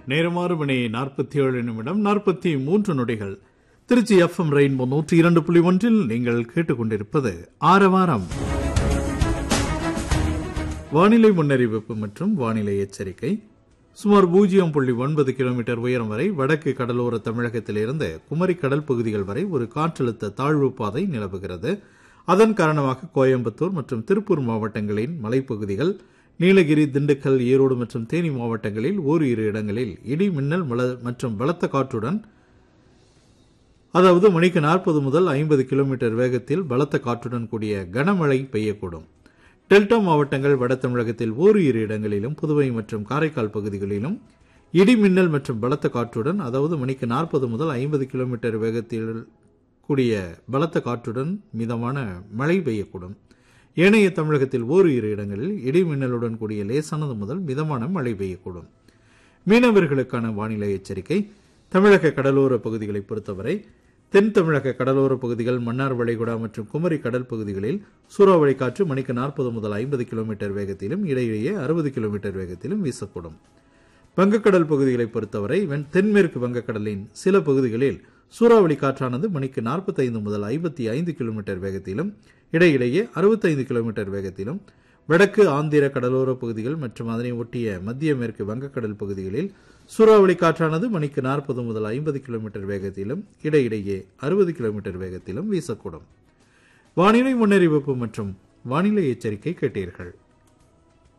நேரமாறு மணி நாற்பத்தி ஏழு நிமிடம் நாற்பத்தி மூன்று நொடிகள் திருச்சி எஃப்எம் ரெயின்போ நூற்றி இரண்டு புள்ளி ஒன்றில் நீங்கள் கேட்டுக்கொண்டிருப்பது ஆரவாரம் வானிலை முன்னறிவிப்பு மற்றும் வானிலை எச்சரிக்கை சுமார் பூஜ்ஜியம் புள்ளி ஒன்பது கிலோமீட்டர் உயரம் வரை வடக்கு கடலோர தமிழகத்திலிருந்து குமரி கடல் பகுதிகள் வரை ஒரு காற்றழுத்த தாழ்வு பாதை நிலவுகிறது அதன் காரணமாக கோயம்புத்தூர் மற்றும் திருப்பூர் மாவட்டங்களின் மலைப்பகுதிகள் நீலகிரி திண்டுக்கல் ஈரோடு மற்றும் தேனி மாவட்டங்களில் ஓரிரு இடங்களில் இடி மின்னல் மல- மற்றும் பலத்த காற்றுடன் அதாவது மணிக்கு நாற்பது முதல் ஐம்பது கிலோமீட்டர் வேகத்தில் பலத்த காற்றுடன் கூடிய கனமழை பெய்யக்கூடும் டெல்டா மாவட்டங்கள் வட தமிழகத்தில் ஓரிரு இடங்களிலும் புதுவை மற்றும் காரைக்கால் பகுதிகளிலும் இடி மின்னல் மற்றும் பலத்த காற்றுடன் அதாவது மணிக்கு நாற்பது முதல் ஐம்பது கிலோமீட்டர் வேகத்தில் கூடிய பலத்த காற்றுடன் மிதமான மழை பெய்யக்கூடும் ஏனைய தமிழகத்தில் ஓரிரு இடங்களில் இடி மின்னலுடன் கூடிய லேசானது முதல் மிதமான மழை பெய்யக்கூடும் மீனவர்களுக்கான வானிலை எச்சரிக்கை தமிழக கடலோர பகுதிகளை பொறுத்தவரை தென் தமிழக கடலோர பகுதிகள் மன்னார் வளைகுடா மற்றும் குமரி கடல் பகுதிகளில் சூறாவளி காற்று மணிக்கு நாற்பது முதல் ஐம்பது கிலோமீட்டர் வேகத்திலும் இடையிடையே அறுபது கிலோமீட்டர் வேகத்திலும் வீசக்கூடும் வங்கக்கடல் பகுதிகளை பொறுத்தவரை வெண்- தென்மேற்கு வங்கக்கடலின் சில பகுதிகளில் சூறாவளி காற்றானது மணிக்கு 45 முதல் ஐம்பத்தி ஐந்து கிலோமீட்டர் வேகத்திலும் இடையிடையே 65 கிலோமீட்டர் வேகத்திலும் வடக்கு ஆந்திர கடலோர பகுதிகள் மற்றும் அதனை ஒட்டிய மத்திய மேற்கு வங்கக்கடல் பகுதிகளில் சூறாவளி காற்றானது மணிக்கு 40 முதல் ஐம்பது கிலோமீட்டர் வேகத்திலும் இடையிடையே 60 கிலோமீட்டர் வேகத்திலும் வீசக்கூடும் வானிலை முன்னறிவிப்பு மற்றும் வானிலை எச்சரிக்கை கேட்டீர்கள்